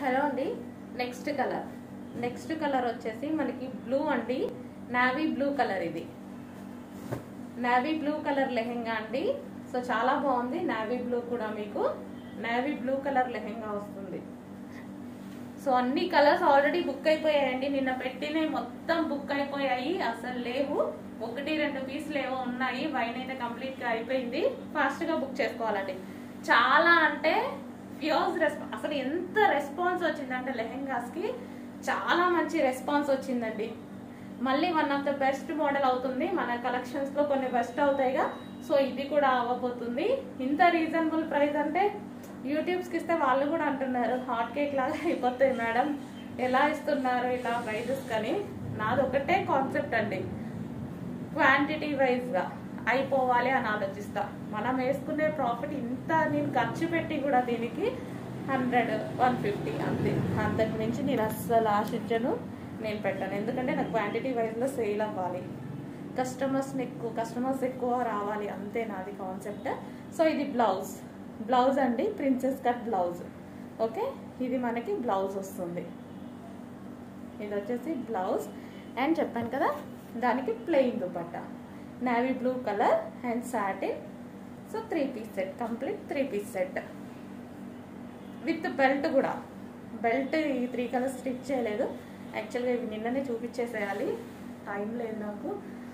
hello అండి next colour next colour వచ్చేసి మనకి బ్లూ అండి నావీ బ్లూ కలర్ ఇది నావీ బ్లూ కలర్ లెహెంగా అండి సో చాలా బాగుంది నావీ బ్లూ కూడా మీకు నావీ బ్లూ కలర్ లెహెంగా వస్తుంది సో అన్ని కలర్స్ ఆల్రెడీ బుక్ అయిపోయాయండి నిన్న పెట్టినవి మొత్తం బుక్ అయిపోయాయి అసలు లేవు ఒకటి రెండు పీసులు ఏవో ఉన్నాయి వైన్ అయితే కంప్లీట్ గా అయిపోయింది ఫాస్ట్ గా బుక్ చేసుకోవాలండి చాలా అంటే ఫ్యూజ్ రెస్పాన్స్ అసలు ఎంత రెస్పాన్స్ వచ్చిందంటే లెహెంగాస్ కి చాలా మంచి రెస్పాన్స్ వచ్చిందండి మళ్ళీ one of the best model అవుతుంది మన కలెక్షన్స్ లో కొన్ని బెస్ట్ అవుతాయిగా సో ఇది కూడా అవ్వబోతుంది ఇంత రీజనబుల్ ప్రైస్ అంటే యూట్యూబ్స్ కి ఇస్తే వాళ్ళు కూడా అంటున్నారు హాట్ కేక్ లాగా అయిపోతాయి మేడం ఎలా ఇస్తున్నారు ఇలా ప్రైజెస్ కానీ నాది ఒకటే కాన్సెప్ట్ అండి క్వాంటిటీ వైజ్ గా అయిపోవాలి అని ఆలోచిస్తా మనం వేసుకునే ప్రాఫిట్ ఇంత నేను ఖర్చు పెట్టి కూడా దీనికి హండ్రెడ్ వన్ ఫిఫ్టీ అంతే అంతకు మించి నేను అస్సలు ఆశించను నేను పెట్టాను ఎందుకంటే నాకు క్వాంటిటీ వైజ్లో సేల్ అవ్వాలి కస్టమర్స్ని ఎక్కువ కస్టమర్స్ ఎక్కువ రావాలి అంతే నాది కాన్సెప్ట్ సో ఇది బ్లౌజ్ బ్లౌజ్ అండి ప్రిన్సెస్ కట్ బ్లౌజ్ ఓకే ఇది మనకి బ్లౌజ్ వస్తుంది ఇది వచ్చేసి బ్లౌజ్ అండ్ చెప్పాను కదా దానికి plain dupatta navy blue colour and satin so three piece set complete three piece set with belt కూడా బెల్ట్ ఈ త్రీ కలర్స్ స్టిచ్ చేయలేదు యాక్చువల్గా ఇవి నిన్ననే చూపించేసేయాలి టైం లేదు నాకు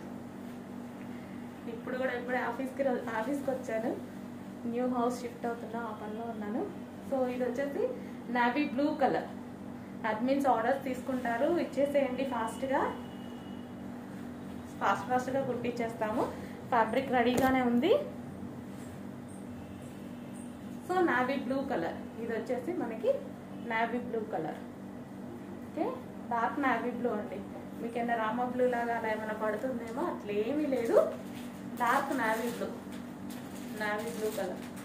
ఇప్పుడు కూడా ఇప్పుడే ఆఫీస్కి రో- ఆఫీస్కి వచ్చాను న్యూ హౌస్ షిఫ్ట్ అవుతున్నా ఆ పనిలో ఉన్నాను సో ఇది వచ్చేసి navy blue colour admins orders తీసుకుంటారు ఇచ్చేసేయండి ఫాస్ట్గా ఫాస్ట్ ఫాస్ట్గా కుట్టించేస్తాము ఫ్యాబ్రిక్ రెడీగానే ఉంది సో నావీ బ్లూ కలర్ ఇది వచ్చేసి మనకి navy blue colour okay dark navy blue అండి మీకు ఏమైనా రామ బ్లూ లాగా అలా ఏమైనా పడుతుందేమో అట్లా ఏమీ లేదు dark navy blue navy blue colour